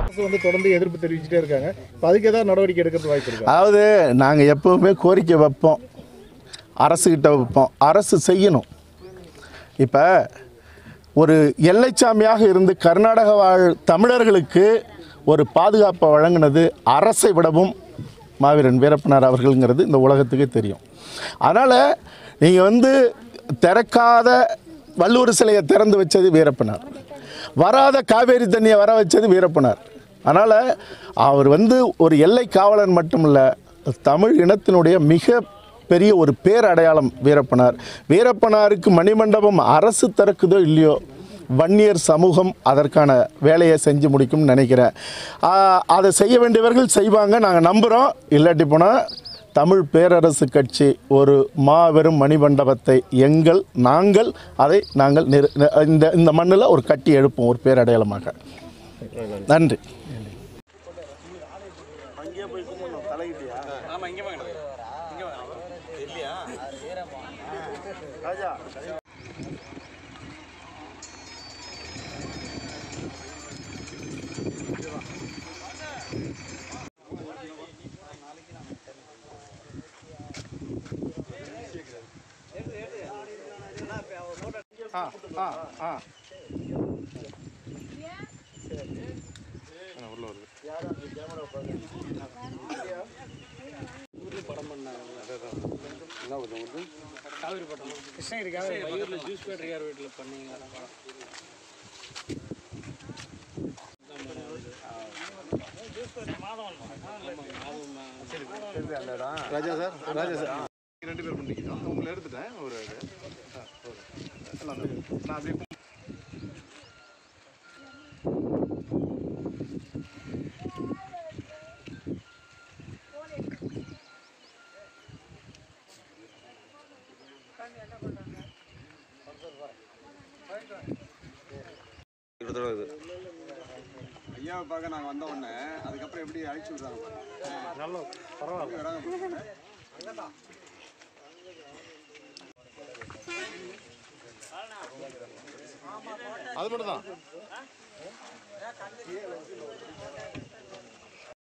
அரசு வந்து தொடர்ந்து எதிர்ப்பு தெரிவிச்சுட்டே இருக்காங்க இப்போ அதுக்கு ஏதாவது நடவடிக்கை எடுக்கிறது வாய்ப்பு இருக்கா அதாவது நாங்கள் எப்போவுமே கோரிக்கை வைப்போம் அரசுக்கிட்ட வைப்போம் அரசு செய்யணும் இப்போ ஒரு எல்லைச்சாமியாக இருந்து கர்நாடக வாழ் தமிழர்களுக்கு ஒரு பாதுகாப்பை வழங்கினது அரசை விடவும் மாவீரன் வீரப்பனார் அவர்கள்ங்கிறது இந்த உலகத்துக்கே தெரியும் அதனால் நீங்கள் வந்து திறக்காத வள்ளூர் சிலையை திறந்து வச்சது வீரப்பனார் வராத காவேரி தண்ணியை வர வச்சது வீரப்பனார் அதனால் அவர் வந்து ஒரு எல்லை காவலன் மட்டுமல்ல தமிழ் இனத்தினுடைய மிக பெரிய ஒரு பேரடையாளம் வீரப்பனார் வீரப்பனாருக்கு மணிமண்டபம் அரசு திறக்குதோ இல்லையோ வன்னியர் சமூகம் அதற்கான வேலையை செஞ்சு முடிக்கும்னு நினைக்கிறேன் ஆஹ் அதை செய்ய வேண்டியவர்கள் செய்வாங்க நாங்கள் நம்புகிறோம் இல்லாட்டி போனால் தமிழ் பேரரசு கட்சி ஒரு மாபெரும் மணிமண்டபத்தை எங்கள் நாங்கள் அதை நாங்கள் நிறு இந்த இந்த மண்ணில் ஒரு கட்டி எழுப்போம் ஒரு பேரடையாளமாக நன்றி ஆ ஆ ஆ கிருஷ்ணகிரிக்காக வயிறில் ஜூஸ் பேட்டரியார் வீட்டில் பண்ணீங்களா படம் ராஜா சார் ராஜா சார் ரெண்டு பேர் பண்ணிக்கிறோம் உங்களை எடுத்துட்டேன் ஒரு இது ஆ, ஒரு. எல்லாம் நான் அப்படியே ஐயாவை பார்க்க நாங்கள் வந்த உடனே அதுக்கப்புறம் எப்படி அழிச்சு விடுறாங்க பாருங்க. நல்ல பரவாயில்ல வராங்க பாருங்க. அது மட்டும் தான்